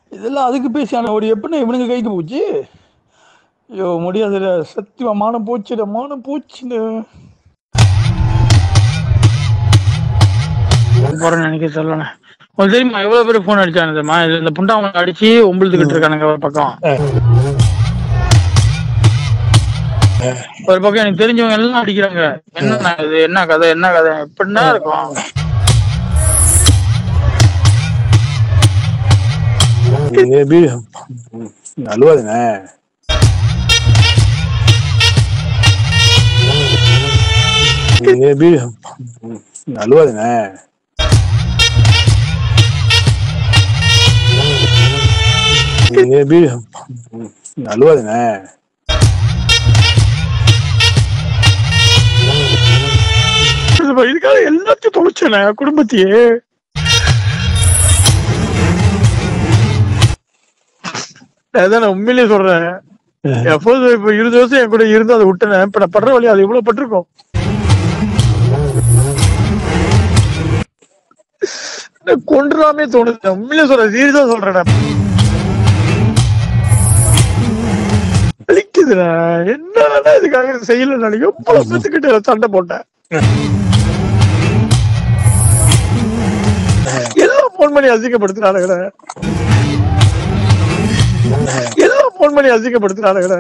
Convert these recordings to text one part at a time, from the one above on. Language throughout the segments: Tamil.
இதெல்லாம் அதுக்கு பேசி ஆனால் ஒரு எப்படின்னா இவனுங்க கைக்கு போச்சு ஐயோ முடியாதுடா சத்தியமா மானம் போச்சுடா மானம் போச்சுடா போறேன்னு நினைக்க சொல்லணே உங்களுக்கு தெரியுமா எவ்வளவு பேர் போன் அடிச்சானு தெரியுமா இது இந்த புண்டா அடிச்சு ஒம்பளுத்துக்கிட்டு இருக்கானுங்க ஒரு பக்கம் ஒரு பக்கம் எனக்கு தெரிஞ்சவங்க எல்லாம் அடிக்கிறாங்க என்ன இது என்ன கதை என்ன கதை எப்படின்னா இருக்கும் ஏபி அழுவாதுண்ணே ஏபி அழுவாதுண்ணே ஏபி அழுவாதுண்ணே இதுக்காக எல்லாத்தையும் தொலைச்சேனே குடும்பத்தையே அதான் நான் உண்மையிலேயே சொல்றேன் எப்போது இப்ப இருபது வருஷம் என் கூட இருந்து அதை விட்டேன் இப்ப நான் படுற வழி அது எவ்வளவு பட்டிருக்கும் நான் கொண்டுலாமே தோணுது நான் உண்மையிலே சொல்றேன் சீரியஸா சொல்றேன் நான். வலிக்குதுடா என்னடா இதுக்காக இது செய்யல நான் எவ்வளவு பேத்துக்கிட்ட சண்டை போட்டேன் எல்லாம் போன் பண்ணி அசிங்கப்படுத்துறானுங்கடா எல்லாம் போன் பண்ணி அசிங்கப்படுத்துறானுங்கடா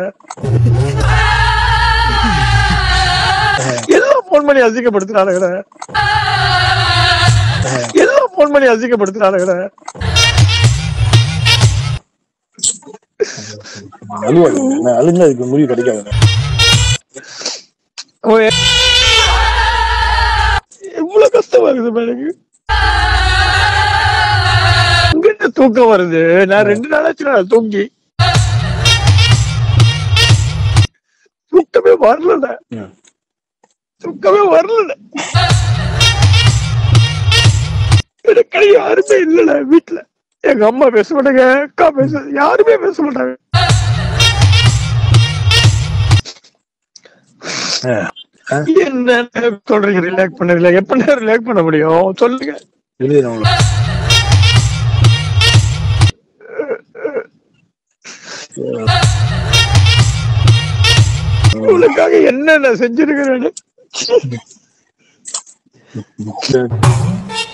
எல்லாம் போன் பண்ணி அசிங்கப்படுத்துறானுங்கடா எல்லாம் போன் பண்ணி அசிங்கப்படுத்துறானுங்கடா அழுவாதுண்ணே அழுந்தா அதுக்கு முடிவு கிடைக்காதுண்ணே ஓ, எ- எவ்வளவு கஷ்டமா இருக்குது எனக்கு எங்கிட்ட தூக்கம் வருது நான் ரெண்டு நாளாச்சு நான் தூங்கி தூக்கமே வரல ம். தூக்கமே வரல எனக்கு யாருமே இல்லடா வீட்டுல எங்க அம்மா பேச மாட்டாங்க அக்கா பேச யாருமே பேச மாட்டாங்க என்ன சொல்றீங்க ரிலாக்ஸ் பண்ண ரிலாக்ஸ் எப்ப ரிலாக்ஸ் பண்ண முடியும் சொல்லுங்க எழுதி உங்களுக்கு உங்களுக்காக என்ன நான் செஞ்சிருக்கிறேன்னு